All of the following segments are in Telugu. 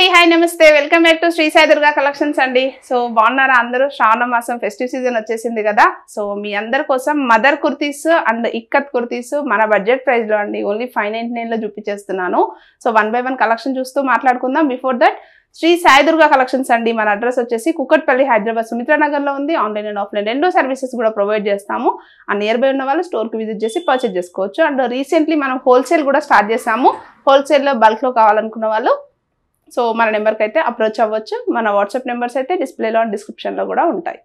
హాయ్ నమస్తే welcome back to Shri Sai Durga collections అండి సో బాగున్నారా అందరూ శ్రావణ మాసం ఫెస్టివ్ సీజన్ వచ్చేసింది కదా సో మీ అందరి కోసం మదర్ కుర్తీస్ అండ్ ఇక్కత్ కుర్తీస్ మన బడ్జెట్ ప్రైస్ లో అండి ఓన్లీ ఫైవ్ నైన్టీ నైన్ లో చూపించేస్తున్నాను so one by one collection చూస్తూ మాట్లాడుకుందాం before that Shri Sai Durga collections అండి మన అడ్రస్ వచ్చేసి కుకట్పల్లి హైదరాబాద్ సుమిత్రా నగర్ లో ఉంది ఆన్లైన్ అండ్ ఆఫ్లైన్ రెండో సర్వీసెస్ కూడా ప్రొవైడ్ చేస్తాము ఆ నియర్ బై ఉన్న వాళ్ళు స్టోర్ కి విజిట్ చేసి పర్చేజ్ చేసుకోవచ్చు అండ్ రీసెంట్లీ మనం హోల్సేల్ కూడా స్టార్ట్ చేసాము హోల్సేల్ లో బల్క్ లో కావాలనుకున్న వాళ్ళు సో మన నెంబర్కి అయితే అప్రోచ్ అవ్వచ్చు మన వాట్సాప్ నెంబర్స్ అయితే డిస్ప్లేలో అండ్ డిస్క్రిప్షన్లో కూడా ఉంటాయి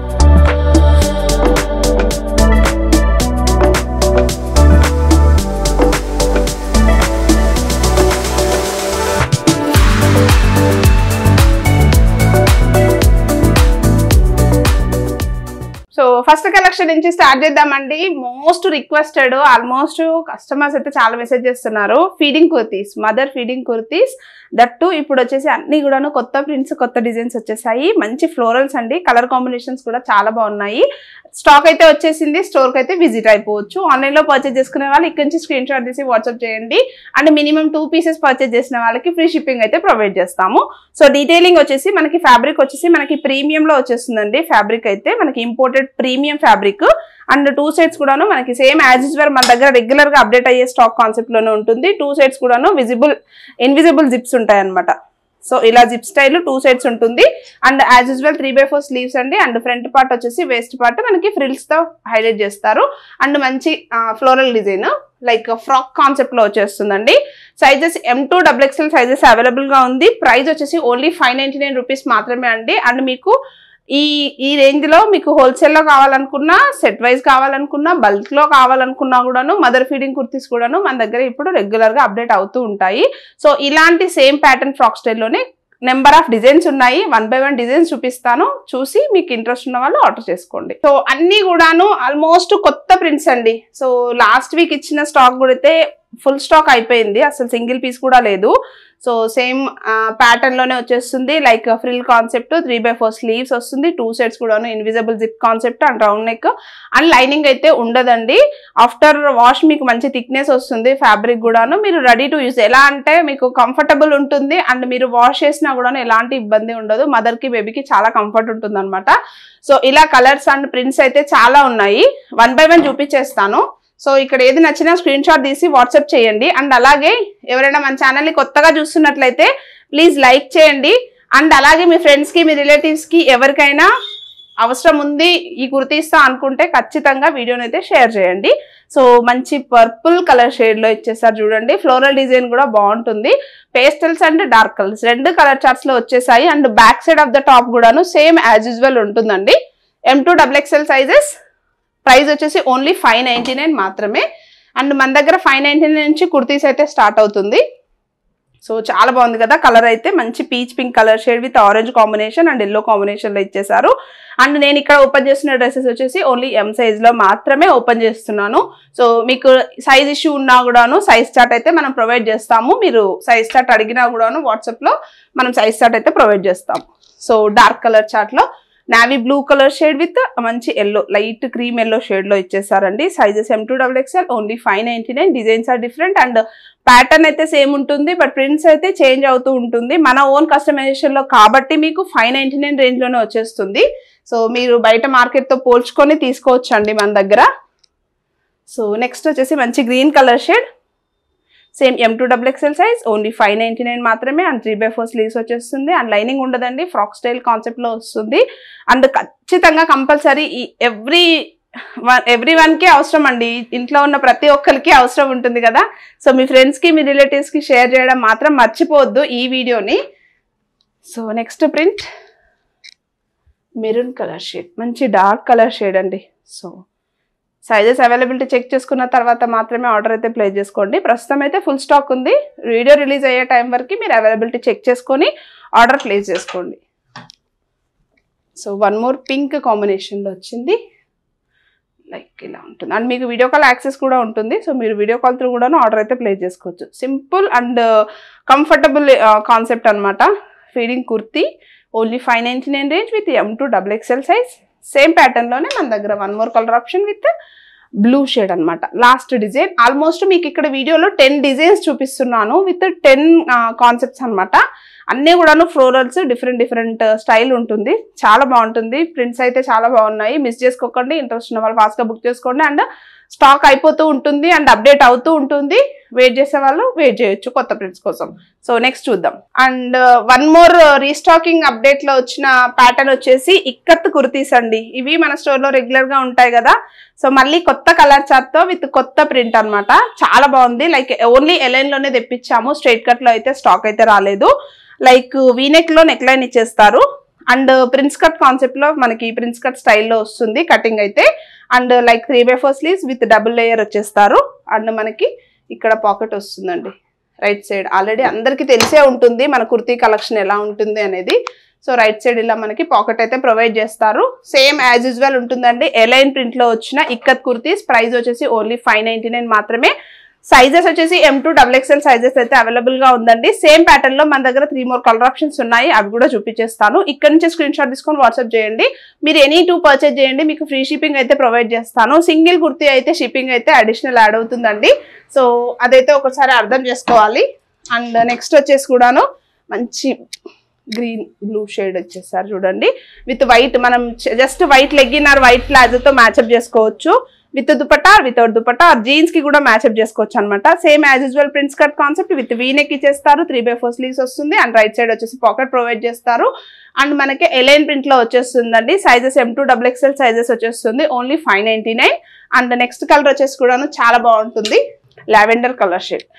సో ఫస్ట్ కలెక్షన్ నుంచి స్టార్ట్ చేద్దామండి మోస్ట్ రిక్వెస్టెడ్ ఆల్మోస్ట్ కస్టమర్స్ అయితే చాలా మెసేజ్ చేస్తున్నారు feeding kurtis mother feeding kurtis that ఇప్పుడు వచ్చేసి అన్ని కూడాను కొత్త ప్రింట్స్ కొత్త డిజైన్స్ వచ్చేసాయి మంచి ఫ్లోరల్స్ అండి కలర్ కాంబినేషన్స్ కూడా చాలా బాగున్నాయి స్టాక్ అయితే వచ్చేసింది స్టోర్కి అయితే విజిట్ అయిపోవచ్చు ఆన్లైన్లో పర్చేజ్ చేసుకునే వాళ్ళు ఇక్కడ నుంచి స్క్రీన్ షాట్ తీసి వాట్సాప్ చేయండి and minimum two pieces purchase చేసిన వాళ్ళకి ఫ్రీ షిప్పింగ్ అయితే ప్రొవైడ్ చేస్తాము సో డీటెయిలింగ్ వచ్చేసి మనకి ఫ్యాబ్రిక్ వచ్చేసి మనకి ప్రీమియంలో వచ్చేస్తుందండి ఫ్యాబ్రిక్ అయితే మనకి imported premium fabric and two sides కూడాను మనకి సేమ్ యాజ్ యూజువల్ మన దగ్గర రెగ్యులర్ గా అప్డేట్ అయ్యే స్టాక్ కాన్సెప్ట్ లోనే ఉంటుంది టూ సైడ్స్ కూడాను విజిబుల్ ఇన్విజిబుల్ జిప్స్ ఉంటాయి అనమాట సో ఇలా జిప్ స్టైల్ టూ సైడ్స్ ఉంటుంది and as usual three by four sleeves అండి అండ్ ఫ్రంట్ పార్ట్ వచ్చేసి వేస్ట్ పార్ట్ మనకి ఫ్రిల్స్ తో హైలైట్ చేస్తారు అండ్ మంచి floral design like frock concept లో వచ్చేస్తుందండి sizes M to double XL sizes available గా ఉంది ప్రైస్ వచ్చేసి only five ninety nine rupees మాత్రమే అండి అండ్ మీకు ఈ ఈ రేంజ్ లో మీకు హోల్సేల్ లో కావాలనుకున్నా సెట్ వైజ్ కావాలనుకున్నా బల్క్ లో కావాలనుకున్నా కూడాను మదర్ ఫీడింగ్ కుర్తీస్ కూడాను మన దగ్గర ఇప్పుడు రెగ్యులర్ గా అప్డేట్ అవుతూ ఉంటాయి సో ఇలాంటి సేమ్ ప్యాటర్న్ ఫ్రాక్ స్టైల్లోనే నెంబర్ ఆఫ్ డిజైన్స్ ఉన్నాయి వన్ బై వన్ డిజైన్స్ చూపిస్తాను చూసి మీకు ఇంట్రెస్ట్ ఉన్న వాళ్ళు ఆర్డర్ చేసుకోండి సో అన్ని కూడాను ఆల్మోస్ట్ కొత్త ప్రింట్స్ అండి సో లాస్ట్ వీక్ ఇచ్చిన స్టాక్ కూడా అయితే ఫుల్ స్టాక్ అయిపోయింది అసలు సింగిల్ పీస్ కూడా లేదు సో సేమ్ ప్యాటర్న్ లోనే వచ్చేస్తుంది like frill concept three by four sleeves వస్తుంది టూ సెట్స్ కూడాను invisible zip concept and round neck and lining అయితే ఉండదండి ఆఫ్టర్ వాష్ మీకు మంచి థిక్నెస్ వస్తుంది ఫ్యాబ్రిక్ కూడాను మీరు రెడీ టు యూస్ ఎలా అంటే మీకు కంఫర్టబుల్ ఉంటుంది అండ్ మీరు వాష్ చేసినా కూడా ఎలాంటి ఇబ్బంది ఉండదు మదర్ కి బేబీకి చాలా కంఫర్ట్ ఉంటుంది అనమాట సో ఇలా కలర్స్ అండ్ ప్రింట్స్ అయితే చాలా ఉన్నాయి వన్ బై వన్ చూపించేస్తాను సో ఇక్కడ ఏది నచ్చినా స్క్రీన్ షాట్ తీసి వాట్సాప్ చేయండి అండ్ అలాగే ఎవరైనా మన ఛానల్ని కొత్తగా చూస్తున్నట్లయితే ప్లీజ్ లైక్ చేయండి అండ్ అలాగే మీ ఫ్రెండ్స్కి మీ రిలేటివ్స్కి ఎవరికైనా అవసరం ఉంది ఈ కుర్తీస్తా అనుకుంటే ఖచ్చితంగా వీడియోని అయితే షేర్ చేయండి సో మంచి పర్పుల్ కలర్ షేడ్లో ఇచ్చేసారు చూడండి ఫ్లోరల్ డిజైన్ కూడా బాగుంటుంది పేస్టల్స్ అండ్ డార్క్ కలర్స్ రెండు కలర్ చార్ట్స్లో వచ్చేసాయి and back side of the top కూడాను సేమ్ యాజ్ యూజువల్ ఉంటుందండి M to double XL sizes price వచ్చేసి ఓన్లీ ఫైవ్ నైంటీ నైన్ మాత్రమే అండ్ మన దగ్గర ఫైవ్ నైంటీ నైన్ నుంచి కుర్తీస్ అయితే స్టార్ట్ అవుతుంది సో చాలా బాగుంది కదా కలర్ అయితే మంచి peach pink colour shade with orange combination and yellow కాంబినేషన్లో ఇచ్చేసారు అండ్ నేను ఇక్కడ ఓపెన్ చేస్తున్న డ్రెస్సెస్ వచ్చేసి ఓన్లీ ఎం సైజ్లో మాత్రమే ఓపెన్ చేస్తున్నాను సో మీకు సైజ్ ఇష్యూ ఉన్నా కూడాను సైజ్ చార్ట్ అయితే మనం ప్రొవైడ్ చేస్తాము మీరు సైజ్ చార్ట్ అడిగినా కూడాను వాట్సాప్లో మనం సైజ్ చార్ట్ అయితే ప్రొవైడ్ చేస్తాము సో డార్క్ కలర్ చార్ట్లో navy blue colour shade with మంచి yellow light cream yellow shade లో ఇచ్చేసారండి sizes M to double XL only five ninety nine designs are different and pattern అయితే సేమ్ ఉంటుంది బట్ ప్రింట్స్ అయితే చేంజ్ అవుతూ ఉంటుంది మన ఓన్ కస్టమైజేషన్ లో కాబట్టి మీకు ఫైవ్ నైన్టీ నైన్ రేంజ్ లోనే వచ్చేస్తుంది సో మీరు బయట మార్కెట్ తో పోల్చుకొని తీసుకోవచ్చు అండి మన దగ్గర సో నెక్స్ట్ వచ్చేసి మంచి green colour shade same M to double XL size only five ninety nine మాత్రమే and three by four sleeves వచ్చేస్తుంది అండ్ లైనింగ్ ఉండదండి ఫ్రాక్ స్టైల్ కాన్సెప్ట్లో వస్తుంది అండ్ ఖచ్చితంగా కంపల్సరీ ఈ ఎవ్రీ ఎవ్రీ వన్కి అవసరం అండి ఇంట్లో ఉన్న ప్రతి ఒక్కరికి అవసరం ఉంటుంది కదా సో మీ ఫ్రెండ్స్కి మీ రిలేటివ్స్కి షేర్ చేయడం మాత్రం మర్చిపోవద్దు ఈ వీడియోని so next print maroon colour shade మంచి డార్క్ కలర్ షేడ్ అండి సో సైజెస్ అవైలబిలిటీ చెక్ చేసుకున్న తర్వాత మాత్రమే ఆర్డర్ అయితే ప్లేస్ చేసుకోండి ప్రస్తుతం అయితే ఫుల్ స్టాక్ ఉంది వీడియో రిలీజ్ అయ్యే టైం వరకు మీరు అవైలబిలిటీ చెక్ చేసుకొని ఆర్డర్ ప్లేస్ చేసుకోండి సో వన్ మోర్ పింక్ కాంబినేషన్లో వచ్చింది లైక్ ఇలా ఉంటుంది అండ్ మీకు వీడియో కాల్ యాక్సెస్ కూడా ఉంటుంది సో మీరు వీడియో కాల్ త్రూ కూడా ఆర్డర్ అయితే ప్లేస్ చేసుకోవచ్చు సింపుల్ అండ్ కంఫర్టబుల్ కాన్సెప్ట్ అనమాట feeding kurti only five ninety nine range with M to double XL size same ప్యాటర్న్లోనే మన దగ్గర one more colour option with blue shade అన్నమాట లాస్ట్ డిజైన్ ఆల్మోస్ట్ మీకు ఇక్కడ వీడియోలో టెన్ డిజైన్స్ చూపిస్తున్నాను విత్ టెన్ కాన్సెప్ట్స్ అన్నమాట అన్నీ కూడాను ఫ్లోరల్స్ డిఫరెంట్ డిఫరెంట్ స్టైల్ ఉంటుంది చాలా బాగుంటుంది ప్రింట్స్ అయితే చాలా బాగున్నాయి మిస్ చేసుకోకండి ఇంట్రెస్ట్ ఉన్న వాళ్ళు ఫాస్ట్గా బుక్ చేసుకోండి అండ్ స్టాక్ అయిపోతూ ఉంటుంది అండ్ అప్డేట్ అవుతూ ఉంటుంది వెయిట్ చేసే వాళ్ళు వెయిట్ చేయొచ్చు కొత్త ప్రింట్స్ కోసం సో నెక్స్ట్ చూద్దాం and one more restocking update లో వచ్చిన ప్యాటర్న్ వచ్చేసి ఇక్కత్ కుర్తీస్ అండి ఇవి మన స్టోర్ లో రెగ్యులర్ గా ఉంటాయి కదా సో మళ్ళీ కొత్త కలర్ చార్ట్ తో విత్ కొత్త ప్రింట్ అన్నమాట చాలా బాగుంది లైక్ ఓన్లీ ఎలైన్ లోనే తెప్పించాము స్ట్రైట్ కట్ లో అయితే స్టాక్ అయితే రాలేదు లైక్ వీనెక్ లో నెక్ లైన్ ఇచ్చేస్తారు అండ్ ప్రిన్స్ కట్ కాన్సెప్ట్ లో మనకి ప్రిన్స్ కట్ స్టైల్లో వస్తుంది కటింగ్ అయితే and like three by four sleeves with double layer వచ్చేస్తారు అండ్ మనకి ఇక్కడ పాకెట్ వస్తుందండి రైట్ సైడ్ ఆల్రెడీ అందరికీ తెలిసే ఉంటుంది మన కుర్తీ కలెక్షన్ ఎలా ఉంటుంది అనేది సో రైట్ సైడ్ ఇలా మనకి పాకెట్ అయితే ప్రొవైడ్ చేస్తారు సేమ్ యాజ్ యూజువల్ ఉంటుందండి ఎలైన్ ప్రింట్ లో వచ్చిన ఇక్కత్ కుర్తీస్ ప్రైస్ వచ్చేసి ఓన్లీ ఫైవ్ నైన్టీ నైన్ మాత్రమే సైజెస్ వచ్చేసి M to double XL sizes అయితే అవైలబుల్ గా ఉందండి సేమ్ ప్యాటర్న్ లో మన దగ్గర త్రీ మోర్ కలర్ ఆప్షన్స్ ఉన్నాయి అవి కూడా చూపించేస్తాను ఇక్కడ నుంచి స్క్రీన్ షాట్ తీసుకొని వాట్సాప్ చేయండి మీరు ఎనీ టూ పర్చేజ్ చేయండి మీకు ఫ్రీ షిప్పింగ్ అయితే ప్రొవైడ్ చేస్తాను సింగిల్ కుర్తీ అయితే షిప్పింగ్ అయితే అడిషనల్ యాడ్ అవుతుందండి సో అదైతే ఒకసారి అర్థం చేసుకోవాలి అండ్ నెక్స్ట్ వచ్చేసి కూడాను మంచి గ్రీన్ బ్లూ షేడ్ వచ్చేసారు చూడండి విత్ వైట్ మనం just white leggin or white ప్లాజోతో మ్యాచ్అప్ చేసుకోవచ్చు with dupatta without dupatta jeans కి కూడా మ్యాచ్అప్ చేసుకోవచ్చు అనమాట same as usual prints cut concept with V neck ఇచ్చేస్తారు త్రీ బై ఫోర్ స్లీవ్స్ వస్తుంది అండ్ రైట్ సైడ్ వచ్చేసి పాకెట్ ప్రొవైడ్ చేస్తారు అండ్ మనకి ఎలైన్ ప్రింట్ లో వచ్చేస్తుందండి sizes M to double XL sizes వచ్చేస్తుంది only five ninety nine and next colour వచ్చేసి కూడాను చాలా బాగుంటుంది lavender colour shade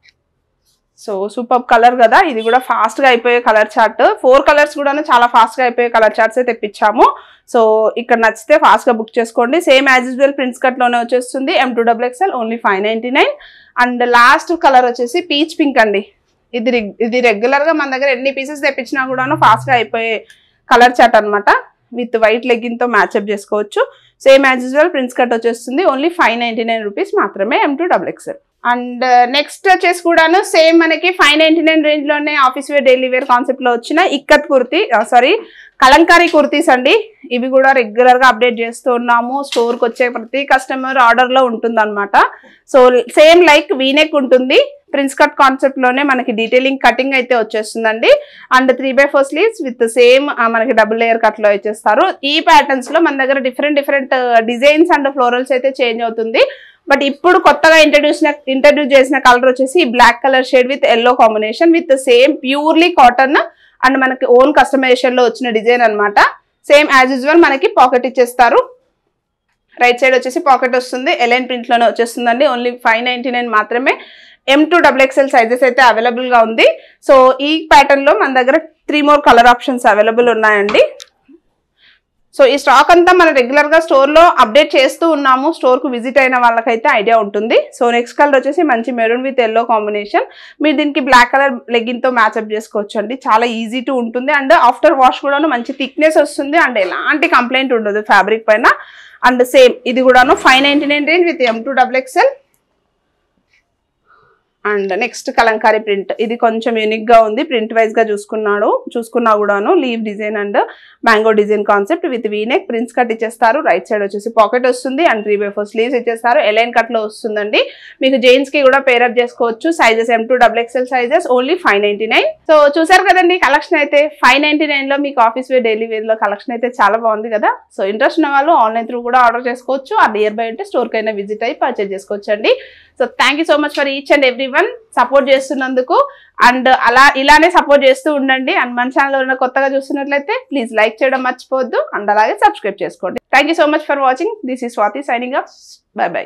so super colour కదా ఇది కూడా ఫాస్ట్ గా అయిపోయే కలర్ చార్ట్ ఫోర్ కలర్స్ కూడా చాలా ఫాస్ట్ గా అయిపోయే కలర్ చార్ట్స్ అయితే తెప్పించాము సో ఇక్కడ నచ్చితే ఫాస్ట్ గా బుక్ చేసుకోండి same as usual prints cut లోనే వచ్చేస్తుంది M to double XL only five ninety nine and last colour వచ్చేసి పీచ్ పింక్ అండి ఇది రి- ఇది రెగ్యులర్ గా మన దగ్గర ఎన్ని పీసెస్ తెప్పించినా కూడాను ఫాస్ట్ గా అయిపోయే కలర్ చార్ట్ అన్నమాట విత్ వైట్ లెగ్గిన్ తో మ్యాచ్అప్ చేసుకోవచ్చు same as usual prints cut వచ్చేస్తుంది only five ninety nine rupees మాత్రమే M to double XL and next వచ్చేసి కూడాను సేమ్ మనకి ఫైవ్ నైన్టీ నైన్ రేంజ్ లోనే office wear daily wear concept లో వచ్చిన ఇక్కత్ కుర్తీ సారీ కలంకారీ కుర్తీస్ అండి ఇవి కూడా రెగ్యులర్ గా అప్డేట్ చేస్తూ ఉన్నాము స్టోర్ కి వచ్చే ప్రతి కస్టమర్ ఆర్డర్ లో ఉంటుంది అనమాట సో సేమ్ లైక్ వీనెక్ ఉంటుంది ప్రిన్స్ కట్ కాన్సెప్ట్ లోనే మనకి డీటెయిలింగ్ కటింగ్ అయితే వచ్చేస్తుందండి and three by four sleeves with same మనకి డబుల్ లేయర్ కట్ లో ఇచ్చేస్తారు ఈ ప్యాటర్న్స్ లో మన దగ్గర different different designs and florals అయితే చేంజ్ అవుతుంది బట్ ఇప్పుడు కొత్తగా ఇంట్రడ్యూస్ ఇంట్రడ్యూస్ చేసిన కలర్ వచ్చేసి black colour shade with yellow combination with same purely cotton and మనకి ఓన్ కస్టమైజేషన్ లో వచ్చిన డిజైన్ అన్నమాట సేమ్ యాజ్ యూజువల్ మనకి పాకెట్ ఇచ్చేస్తారు రైట్ సైడ్ వచ్చేసి పాకెట్ వస్తుంది ఎలైన్ ప్రింట్ లోనే వచ్చేస్తుందండి ఓన్లీ ఫైవ్ నైన్టీ నైన్ మాత్రమే M to double XL sizes అయితే అవైలబుల్ గా ఉంది సో ఈ ప్యాటర్న్ లో మన దగ్గర three more colour options available ఉన్నాయండి సో ఈ స్టాక్ అంతా మనం రెగ్యులర్ గా స్టోర్ లో అప్డేట్ చేస్తూ ఉన్నాము స్టోర్ కు విజిట్ అయిన వాళ్ళకైతే ఐడియా ఉంటుంది సో నెక్స్ట్ కలర్ వచ్చేసి మంచి మెరూన్ విత్ ఎల్లో కాంబినేషన్ మీరు దీనికి బ్లాక్ కలర్ లెగ్గిన్ తో మ్యాచ్అప్ చేసుకోవచ్చు అండి చాలా ఈజీ టు ఉంటుంది అండ్ ఆఫ్టర్ వాష్ కూడాను మంచి థిక్నెస్ వస్తుంది అండ్ ఎలాంటి కంప్లైంట్ ఉండదు ఫ్యాబ్రిక్ పైన అండ్ సేమ్ ఇది కూడాను five ninety nine range with M to double XL and next Kalamkari print ఇది కొంచెం యూనిక్ గా ఉంది ప్రింట్ వైజ్ గా చూసుకున్నాడు చూసుకున్నా కూడాను leaf design and mango design concept with V neck prints cut ఇచ్చేస్తారు రైట్ సైడ్ వచ్చేసి పాకెట్ వస్తుంది and three by four sleeves ఇచ్చేస్తారు ఎలైన్ కట్ లో వస్తుందండి మీకు జెయింట్స్ కి కూడా పేరప్ చేసుకోవచ్చు sizes M to double XL sizes only five ninety nine so చూసారు కదండి కలెక్షన్ అయితే ఫైవ్ నైన్టీ నైన్ లో మీకు ఆఫీస్ వేర్ డైలీ వేర్ లో కలెక్షన్ అయితే చాలా బాగుంది కదా సో ఇంట్రెస్ట్ ఉన్న వాళ్ళు ఆన్లైన్ త్రూ కూడా ఆర్డర్ చేసుకోవచ్చు ఆ నియర్ బై ఉంటే స్టోర్ కైనా విజిట్ అయ్యి పర్చేజ్ చేసుకోవచ్చు అండి so thank you so much for each and every one support చేస్తున్నందుకు అండ్ అలా ఇలానే సపోర్ట్ చేస్తూ ఉండండి అండ్ మన ఛానల్ ఉన్న కొత్తగా చూస్తున్నట్లయితే ప్లీజ్ లైక్ చేయడం మర్చిపోవద్దు అండ్ అలాగే సబ్స్క్రైబ్ చేసుకోండి thank you so much for watching this ఈ Swathi signing up bye by